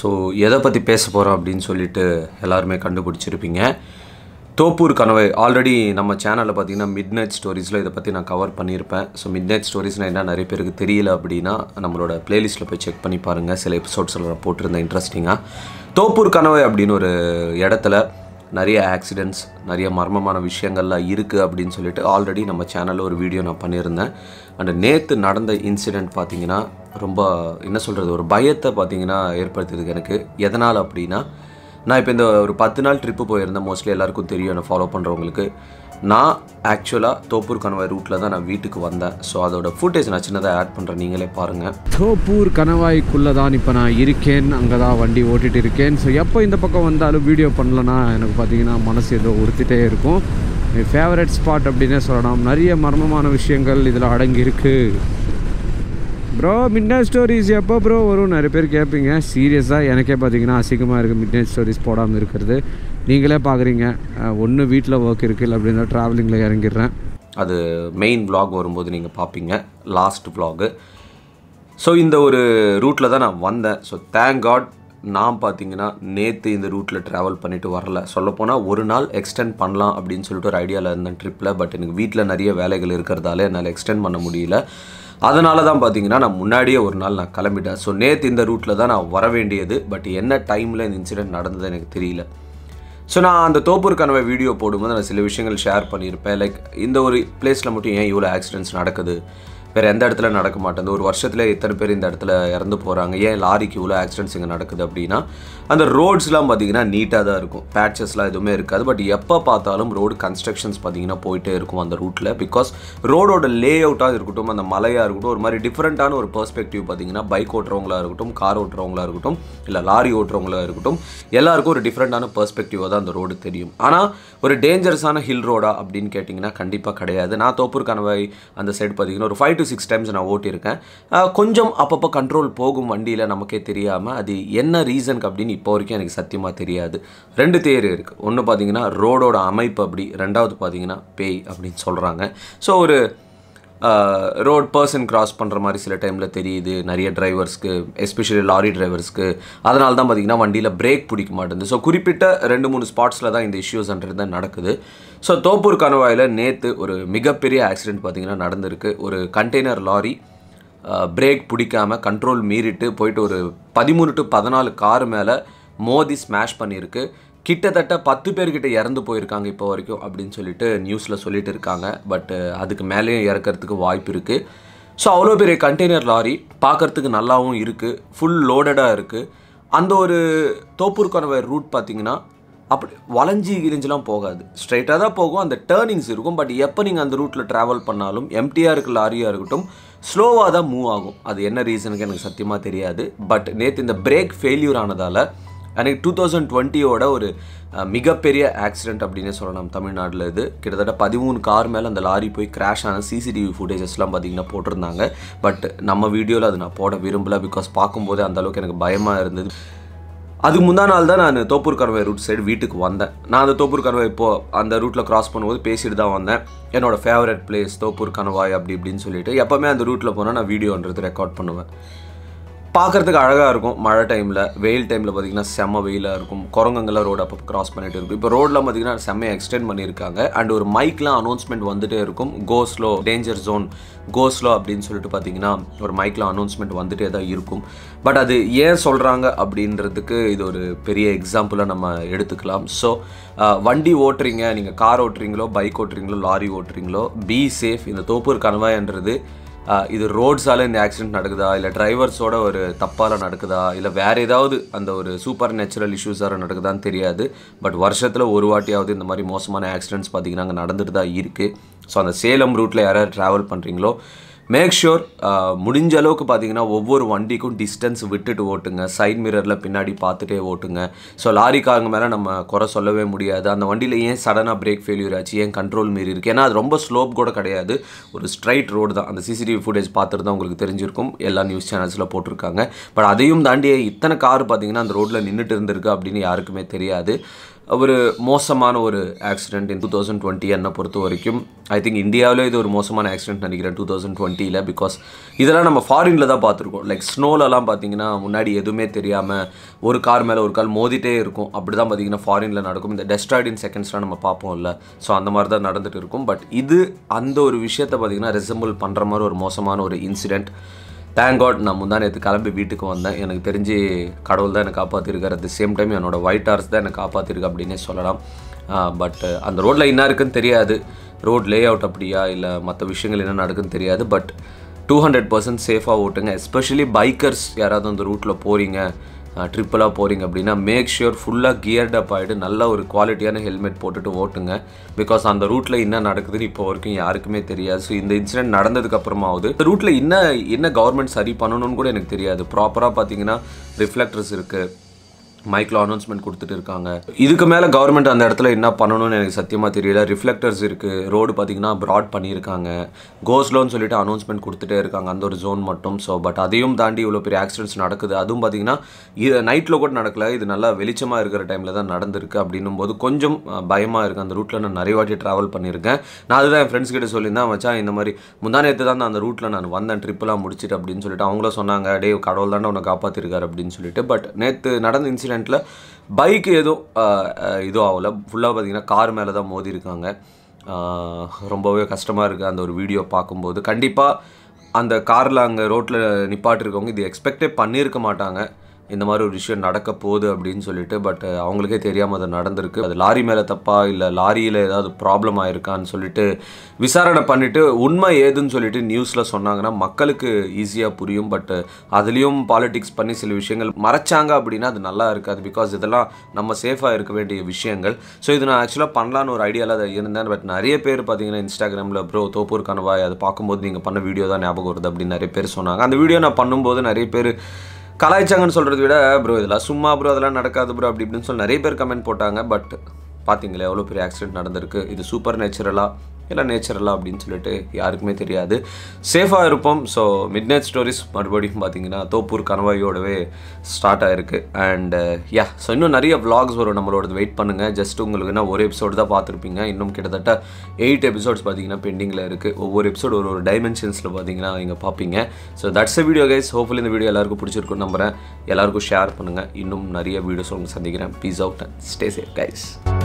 so எதை பற்றி பேச போகிறோம் அப்படின்னு சொல்லிட்டு எல்லாருமே கண்டுபிடிச்சிருப்பீங்க தோப்பூர் கனவை ஆல்ரெடி நம்ம சேனலில் பார்த்தீங்கன்னா மிட் நைட் ஸ்டோரிஸில் இதை பற்றி நான் கவர் பண்ணியிருப்பேன் ஸோ மிட் நைட் ஸ்டோரிஸ்னால் என்ன நிறைய பேருக்கு தெரியல அப்படின்னா நம்மளோட பிளேலிஸ்ட்டில் போய் செக் பண்ணி பாருங்கள் சில எபிசோட்ஸில் நான் போட்டிருந்தேன் இன்ட்ரெஸ்டிங்காக தோப்பூர் கனவை அப்படின்னு ஒரு இடத்துல நிறைய ஆக்சிடெண்ட்ஸ் நிறைய மர்மமான விஷயங்கள்லாம் இருக்குது அப்படின்னு சொல்லிட்டு ஆல்ரெடி நம்ம சேனலில் ஒரு வீடியோ நான் பண்ணியிருந்தேன் அண்ட் நேற்று நடந்த இன்சிடெண்ட் பார்த்தீங்கன்னா ரொம்ப என்ன சொல்கிறது ஒரு பயத்தை பார்த்தீங்கன்னா ஏற்படுத்தியதுக்கு எனக்கு எதனால் அப்படின்னா நான் இப்போ இந்த ஒரு பத்து நாள் ட்ரிப்பு போயிருந்தேன் மோஸ்ட்லி எல்லாருக்கும் தெரியும் என்னை ஃபாலோ பண்ணுறவங்களுக்கு நான் ஆக்சுவலாக தோப்பூர் கணவாய் ரூட்டில் தான் நான் வீட்டுக்கு வந்தேன் ஸோ அதோட ஃபுட்டேஜ் நான் சின்னதாக ஆட் பண்ணுறேன் நீங்களே பாருங்கள் தோப்பூர் கணவாய்க்குள்ளே தான் இப்போ நான் இருக்கேன் அங்கே தான் வண்டி ஓட்டிகிட்டு இருக்கேன் ஸோ எப்போ இந்த பக்கம் வந்தாலும் வீடியோ பண்ணலன்னா எனக்கு பார்த்தீங்கன்னா மனசு ஏதோ உறுத்திட்டே இருக்கும் என் ஃபேவரட் ஸ்பாட் அப்படின்னே சொல்லலாம் நிறைய மர்மமான விஷயங்கள் இதில் அடங்கி இருக்கு ப்ரோ மிட் நைட் ஸ்டோரிஸ் எப்போ ப்ரோ வரும் நிறைய பேர் கேட்பீங்க சீரியஸாக எனக்கே பார்த்தீங்கன்னா அசிங்கமாக இருக்குது மிட் நைட் ஸ்டோரிஸ் போடாமல் இருக்கிறது நீங்களே பார்க்குறீங்க ஒன்று வீட்டில் ஒர்க் இருக்குது இல்லை அப்படின்னா ட்ராவலிங்கில் இறங்கிடுறேன் அது மெயின் vlog வரும்போது நீங்கள் பார்ப்பீங்க லாஸ்ட் vlog ஸோ இந்த ஒரு ரூட்டில் தான் நான் வந்தேன் ஸோ தேங்க் காட் நான் பார்த்தீங்கன்னா நேற்று இந்த ரூட்டில் ட்ராவல் பண்ணிட்டு வரல சொல்லப்போனால் ஒரு நாள் எக்ஸ்டெண்ட் பண்ணலாம் அப்படின்னு சொல்லிட்டு ஒரு ஐடியாவில் இருந்தேன் ட்ரிப்பில் பட் எனக்கு வீட்டில் நிறைய வேலைகள் இருக்கிறதால என்னால் எக்ஸ்டெண்ட் பண்ண முடியல அதனால தான் பார்த்தீங்கன்னா நான் முன்னாடியே ஒரு நாள் நான் கிளம்பிட்டேன் ஸோ நேற்று இந்த ரூட்டில் தான் நான் வர வேண்டியது பட் என்ன டைமில் இந்த இன்சிடென்ட் நடந்தது எனக்கு தெரியல ஸோ நான் அந்த தோப்பூர் கனவை வீடியோ போடும்போது நான் சில விஷயங்கள் ஷேர் பண்ணியிருப்பேன் லைக் இந்த ஒரு பிளேஸில் மட்டும் ஏன் இவ்வளோ ஆக்சிடென்ட்ஸ் நடக்குது வேறு எந்த இடத்துல நடக்க மாட்டேங்குது ஒரு வருஷத்தில் எத்தனை பேர் இந்த இடத்துல இறந்து போகிறாங்க ஏன் லாரிக்கு இவ்வளோ ஆக்சிடென்ட்ஸ் இங்கே நடக்குது அப்படின்னா அந்த ரோட்ஸ்லாம் பார்த்தீங்கன்னா நீட்டாக தான் இருக்கும் பேட்சஸ்லாம் எதுவுமே இருக்காது பட் எப்போ பார்த்தாலும் ரோடு கன்ஸ்ட்ரக்ஷன்ஸ் பார்த்தீங்கன்னா போயிட்டே இருக்கும் அந்த ரூட்டில் பிகாஸ் ரோடோட லே அவுட்டாக இருக்கட்டும் அந்த மலையாக இருக்கட்டும் ஒரு மாதிரி டிஃப்ரெண்ட்டான ஒரு பெர்ஸ்பெக்டிவ் பார்த்தீங்கன்னா பைக் ஓட்டுறவங்களா இருக்கட்டும் கார் ஓட்டுறவங்களா இருக்கட்டும் இல்லை லாரி ஓட்டுறவங்களா இருக்கட்டும் எல்லாருக்கும் ஒரு டிஃப்ரெண்ட்டான பெர்ஸ்பெக்டிவாக தான் அந்த ரோடு தெரியும் ஆனால் ஒரு டேஞ்சரஸான ஹில் ரோடா அப்படின்னு கேட்டிங்கன்னா கண்டிப்பாக கிடையாது நான் தோப்பூர் கணவை அந்த சைடு பார்த்தீங்கன்னா ஒரு ஃபைவ் டு சிக்ஸ் டைம்ஸ் நான் ஓட்டியிருக்கேன் ஆஹ் கொஞ்சம் அப்பப்போ கண்ட்ரோல் போகும் வண்டியில் நமக்கே தெரியாமல் அது என்ன ரீசனுக்கு அப்படின்னு இப்போ வரைக்கும் எனக்கு சத்தியமாக தெரியாது ரெண்டு தேர் இருக்குது ஒன்று பார்த்தீங்கன்னா ரோடோட அமைப்பு அப்படி ரெண்டாவது பார்த்தீங்கன்னா பேய் அப்படின்னு சொல்கிறாங்க ஸோ ஒரு ரோட் பர்சன் கிராஸ் பண்ணுற மாதிரி சில டைமில் தெரியுது நிறைய டிரைவர்ஸ்க்கு எஸ்பெஷலி லாரி டிரைவர்ஸ்க்கு அதனால தான் பார்த்தீங்கன்னா வண்டியில் பிரேக் பிடிக்க மாட்டேங்குது ஸோ குறிப்பிட்ட ரெண்டு மூணு ஸ்பாட்ஸில் தான் இந்த இஷ்யூஸ்ன்றது தான் நடக்குது ஸோ தோப்பூர் கணவாயில் நேற்று ஒரு மிகப்பெரிய ஆக்சிடென்ட் பார்த்தீங்கன்னா நடந்திருக்கு ஒரு கண்டெய்னர் லாரி பிரேக் பிடிக்காம கண்ட்ரோல் மீறிட்டு போயிட்டு ஒரு பதிமூணு டு பதினாலு கார் மேலே மோதி ஸ்மாஷ் பண்ணியிருக்கு கிட்டத்தட்ட பத்து பேர்கிட்ட இறந்து போயிருக்காங்க இப்போ வரைக்கும் அப்படின்னு சொல்லிட்டு நியூஸில் சொல்லிட்டு இருக்காங்க பட் அதுக்கு மேலேயும் இறக்கிறதுக்கு வாய்ப்பு இருக்குது ஸோ அவ்வளோ பெரிய கண்டெய்னர் லாரி பார்க்கறதுக்கு நல்லாவும் இருக்குது ஃபுல் லோடடாக இருக்குது அந்த ஒரு தோப்பூர் கணவை ரூட் பார்த்தீங்கன்னா அப்படி வளைஞ்சி கிழிஞ்செலாம் போகாது ஸ்ட்ரைட்டாக தான் போகும் அந்த டேர்னிங்ஸ் இருக்கும் பட் எப்போ நீங்கள் அந்த ரூட்டில் ட்ராவல் பண்ணாலும் எம்டிஆர் இருக்க லாரியாக இருக்கட்டும் ஸ்லோவாக தான் மூவ் ஆகும் அது என்ன ரீசனுக்கு எனக்கு சத்தியமாக தெரியாது பட் நேற்று இந்த பிரேக் ஃபெயில்யூர் ஆனதால் அன்றைக்கி டூ தௌசண்ட் டுவெண்ட்டியோட ஒரு அஹ், மிகப்பெரிய ஆக்சிடென்ட் அப்படின்னு சொல்லலாம் தமிழ்நாட்டில் இது கிட்டத்தட்ட பதிமூணு கார் மேலே அந்த லாரி போய் கிராஷ் ஆன சிசிடிவி ஃபுட்டேஜஸ்லாம் பார்த்தீங்கன்னா போட்டிருந்தாங்க பட் நம்ம வீடியோவில் அது நான் போட விரும்பல பிகாஸ் பார்க்கும்போதே அந்த அளவுக்கு எனக்கு பயமாக இருந்தது அதுக்கு முந்தா நாள் தான் நான் தோப்பூர் கரவை ரூட் சைடு வீட்டுக்கு வந்தேன் நான் அந்த தோப்பூர் கரவை இப்போ அந்த ரூட்டில் கிராஸ் பண்ணும்போது பேசிட்டு தான் வந்தேன் என்னோட ஃபேவரட் பிளேஸ் தோப்பூர் கணவாய் அப்படி இப்படின்னு சொல்லிட்டு எப்போவுமே அந்த ரூட்டில் போனால் நான் வீடியோன்றது ரெக்கார்ட் பண்ணுவேன் பார்க்கறதுக்கு அழகாக இருக்கும் மழை டைமில் வெயில் டைமில் பார்த்தீங்கன்னா செம்ம வெயிலாக இருக்கும் குரங்குங்கெல்லாம் ரோடு அப்போ கிராஸ் பண்ணிட்டு இருக்கும் இப்போ ரோடில் பார்த்தீங்கன்னா செம்மையாக எக்ஸ்டெண்ட் பண்ணியிருக்காங்க அண்ட் ஒரு மைக்லாம் அனௌன்ஸ்மெண்ட் வந்துட்டே இருக்கும் go slow danger zone go slow அப்படின்னு சொல்லிட்டு பார்த்தீங்கன்னா ஒரு மைக்கில் அனௌன்ஸ்மெண்ட் வந்துட்டே தான் இருக்கும் பட் அது ஏன் சொல்கிறாங்க அப்படின்றதுக்கு இது ஒரு பெரிய எக்ஸாம்பிளாக நம்ம எடுத்துக்கலாம் ஸோ வண்டி ஓட்டுறீங்க நீங்கள் கார் ஓட்டுறீங்களோ பைக் ஓட்டுறீங்களோ லாரி ஓட்டுறீங்களோ பி சேஃப் இந்த தோப்பூர் கணவாயன்றது ஆஹ் இது ரோட்ஸால் இந்த ஆக்சிடென்ட் நடக்குதா இல்லை டிரைவர்ஸோட ஒரு தப்பால் நடக்குதா இல்லை வேறு ஏதாவது அந்த ஒரு சூப்பர் நேச்சுரல் இஷ்யூஸாக நடக்குதான்னு தெரியாது பட் வருஷத்தில் ஒரு வாட்டியாவது இந்த மாதிரி மோசமான ஆக்சிடென்ட்ஸ் பார்த்தீங்கன்னா அங்கே நடந்துட்டு தான் இருக்குது ஸோ அந்த சேலம் ரூட்டில் யாராவது ட்ராவல் பண்ணுறீங்களோ மேக் ஷூர் முடிஞ்ச அளவுக்கு பார்த்தீங்கன்னா ஒவ்வொரு வண்டிக்கும் டிஸ்டன்ஸ் விட்டுட்டு ஓட்டுங்க சைட் மிரரில் பின்னாடி பார்த்துட்டே ஓட்டுங்க ஸோ லாரிக்காரங்க மேலே நம்ம குறை சொல்லவே முடியாது அந்த வண்டியில் ஏன் சடனாக பிரேக் ஃபெயிலியர் ஆச்சு ஏன் கண்ட்ரோல் மீறி இருக்குது ஏன்னா அது ரொம்ப ஸ்லோப் கூட கிடையாது ஒரு ஸ்ட்ரைட் ரோடு தான் அந்த சிசிடிவி ஃபுட்டேஜ் பார்த்துட்டு தான் உங்களுக்கு தெரிஞ்சிருக்கும் எல்லா நியூஸ் சேனல்ஸில் போட்டிருக்காங்க பட் அதையும் தாண்டி இத்தனை கார் பார்த்தீங்கன்னா அந்த ரோட்டில் நின்றுட்டு இருந்திருக்கு அப்படின்னு யாருக்குமே தெரியாது ஒரு மோசமான ஒரு accident in two thousand twenty என்னை பொறுத்த வரைக்கும் ஐ திங்க் இந்தியாவிலே இது ஒரு மோசமான ஆக்சிடென்ட் நினைக்கிறேன் டூ தௌசண்ட் டுவெண்ட்டியில் பிகாஸ் இதெல்லாம் நம்ம ஃபாரினில் தான் பார்த்துருக்கோம் லைக் ஸ்னோலலாம் பார்த்தீங்கன்னா முன்னாடி எதுவுமே தெரியாமல் ஒரு கார் மேலே ஒரு கால் மோதிட்டே இருக்கும் அப்படி தான் பார்த்தீங்கன்னா ஃபாரினில் நடக்கும் இந்த டெஸ்ட்ராய்ட் இன் செகண்ட்ஸ்லாம் நம்ம பார்ப்போம்ல ஸோ அந்த மாதிரி தான் நடந்துட்டு இருக்கும் பட் இது அந்த ஒரு விஷயத்தை பார்த்தீங்கன்னா ரெசம்பிள் பண்ணுற மாதிரி ஒரு மோசமான ஒரு இன்சிடென்ட் தேங்க் காட் நான் முந்தா நேற்று கிளம்பி வீட்டுக்கு வந்தேன் எனக்கு தெரிஞ்சு கடவுள் தான் என்னை காப்பாற்றிருக்காரு அட் த சேம் டைம் என்னோட ஒயிட் ஹார்ஸ் தான் என்னை காப்பாற்றிருக்கு அப்படின்னே சொல்லலாம் பட் அந்த ரோட்டில் என்ன இருக்குன்னு தெரியாது ரோட் லே அவுட் அப்படியா இல்லை மற்ற விஷயங்கள் என்ன நடக்குன்னு தெரியாது பட் டூ ஹண்ட்ரட் பர்சன்ட் சேஃபாக ஓட்டுங்க எஸ்பெஷலி பைக்கர்ஸ் யாராவது அந்த ரூட்டில் போகிறீங்க ட்ரிப்பெல்லாம் போகிறீங்க அப்படின்னா மேக் ஷியூர் ஃபுல்லாக கியர்ட் அப் ஆகிட்டு நல்ல ஒரு குவாலிட்டியான ஹெல்மெட் போட்டுட்டு ஓட்டுங்க பிகாஸ் அந்த ரூட்டில் என்ன நடக்குதுன்னு இப்போ வரைக்கும் யாருக்குமே தெரியாது ஸோ இந்த இன்சிடென்ட் நடந்ததுக்கு அப்புறமாவது இந்த ரூட்டில் என்ன என்ன கவர்மெண்ட் சரி பண்ணணும்னு கூட எனக்கு தெரியாது ப்ராப்பராக பார்த்தீங்கன்னா ரிஃப்ளெக்டர்ஸ் இருக்குது மைக்கில் அனௌன்ஸ்மெண்ட் கொடுத்துட்டு இருக்காங்க இதுக்கு மேலே கவர்மெண்ட் அந்த இடத்துல என்ன பண்ணணும்னு எனக்கு சத்தியமாக தெரியல ரிஃப்ளெக்டர்ஸ் இருக்குது ரோடு பார்த்தீங்கன்னா ப்ராட் பண்ணியிருக்காங்க கோஸ்லோன்னு சொல்லிட்டு அனௌன்ஸ்மெண்ட் கொடுத்துட்டே இருக்காங்க அந்த ஒரு ஜோன் மட்டும் ஸோ பட் அதையும் தாண்டி இவ்வளோ பெரிய ஆக்சிடென்ட்ஸ் நடக்குது அதுவும் பார்த்தீங்கன்னா இது நைட்டில் கூட நடக்கல இது நல்லா வெளிச்சமாக இருக்கிற டைமில் தான் நடந்திருக்கு அப்படின்னும் போது கொஞ்சம் பயமாக இருக்குது அந்த ரூட்டில் நான் நிறைய வாட்டி ட்ராவல் பண்ணியிருக்கேன் நான் அதுதான் என் ஃப்ரெண்ட்ஸ் கிட்ட சொல்லியிருந்தேன் மச்சான் இந்த மாதிரி முந்தா நேற்று தான் நான் அந்த ரூட்டில் நான் வந்தேன் ட்ரிப்பெலாம் முடிச்சிட்டு அப்படின்னு சொல்லிட்டு அவங்களும் சொன்னாங்க டே கடவுள் தானே உன்னை காப்பாற்றிருக்காரு அப்படின்னு சொல்லிட்டு பட் நேற்று நடந்த இன்சிடெண்ட்டில் பைக் எதுவும் இதுவும் ஆகலை ஃபுல்லாக பார்த்தீங்கன்னா கார் மேலே தான் மோதி இருக்காங்க ரொம்பவே கஷ்டமாக இருக்குது அந்த ஒரு வீடியோ பார்க்கும்போது கண்டிப்பாக அந்த காரில் அங்கே ரோட்டில் நிப்பாட்டிருக்கவங்க இது எக்ஸ்பெக்டே பண்ணியிருக்க மாட்டாங்க இந்த மாதிரி ஒரு விஷயம் நடக்க போகுது அப்படின்னு சொல்லிட்டு பட் அவங்களுக்கே தெரியாமல் அது நடந்திருக்கு அது லாரி மேலே தப்பா இல்லை லாரியில் ஏதாவது ப்ராப்ளம் ஆயிருக்கான்னு சொல்லிட்டு விசாரணை பண்ணிவிட்டு உண்மை ஏதுன்னு சொல்லிட்டு நியூஸில் சொன்னாங்கன்னா மக்களுக்கு ஈஸியாக புரியும் பட் அதுலேயும் பாலிடிக்ஸ் பண்ணி சில விஷயங்கள் மறைச்சாங்க அப்படின்னா அது நல்லா இருக்காது பிகாஸ் இதெல்லாம் நம்ம சேஃபாக இருக்க வேண்டிய விஷயங்கள் ஸோ இது நான் ஆக்சுவலாக பண்ணலான்னு ஒரு ஐடியாவில் அதை இருந்தேன் பட் நிறைய பேர் பார்த்தீங்கன்னா இன்ஸ்டாகிராமில் ப்ரோ தோப்பூர் கனவாய் அது பார்க்கும்போது நீங்கள் பண்ண வீடியோ தான் ஞாபகம் வருது அப்படின்னு நிறைய பேர் சொன்னாங்க அந்த வீடியோ நான் பண்ணும்போது நிறைய பேர் கலாய்ச்சாங்கன்னு சொல்கிறத விட ப்ரோ இதெல்லாம் சும்மா ப்ரோ அதெல்லாம் நடக்காது ப்ரோ அப்படி இப்படின்னு சொல்லி நிறைய பேர் கமெண்ட் போட்டாங்க பட் பார்த்தீங்களே எவ்வளோ பெரிய ஆக்சிடென்ட் நடந்திருக்கு இது சூப்பர் நேச்சுரலாக இல்லை நேச்சுரலாக அப்படின்னு சொல்லிட்டு யாருக்குமே தெரியாது சேஃபாக இருப்போம் ஸோ மிட் நைட் ஸ்டோரிஸ் மறுபடியும் பார்த்தீங்கன்னா தோப்பூர் கணவாயோடவே ஸ்டார்ட் ஆகிருக்கு அண்ட் யா ஸோ இன்னும் நிறைய vlogs வரும் நம்மளோடது வெயிட் பண்ணுங்கள் ஜஸ்ட் உங்களுக்கு என்ன ஒரு எபிசோடு தான் பார்த்துருப்பீங்க இன்னும் கிட்டத்தட்ட எயிட் எபிசோட்ஸ் பார்த்தீங்கன்னா பெண்டிங்கில் இருக்குது ஒவ்வொரு எபிசோடு ஒரு ஒரு டைமென்ஷன்ஸில் பார்த்தீங்கன்னா நீங்கள் பார்ப்பீங்க so that's a video guys hopefully இந்த வீடியோ எல்லாருக்கும் பிடிச்சிருக்குன்னு நம்புறேன் எல்லாருக்கும் ஷேர் பண்ணுங்கள் இன்னும் நிறைய வீடியோஸ் உங்களுக்கு சந்திக்கிறேன் peace out and stay safe guys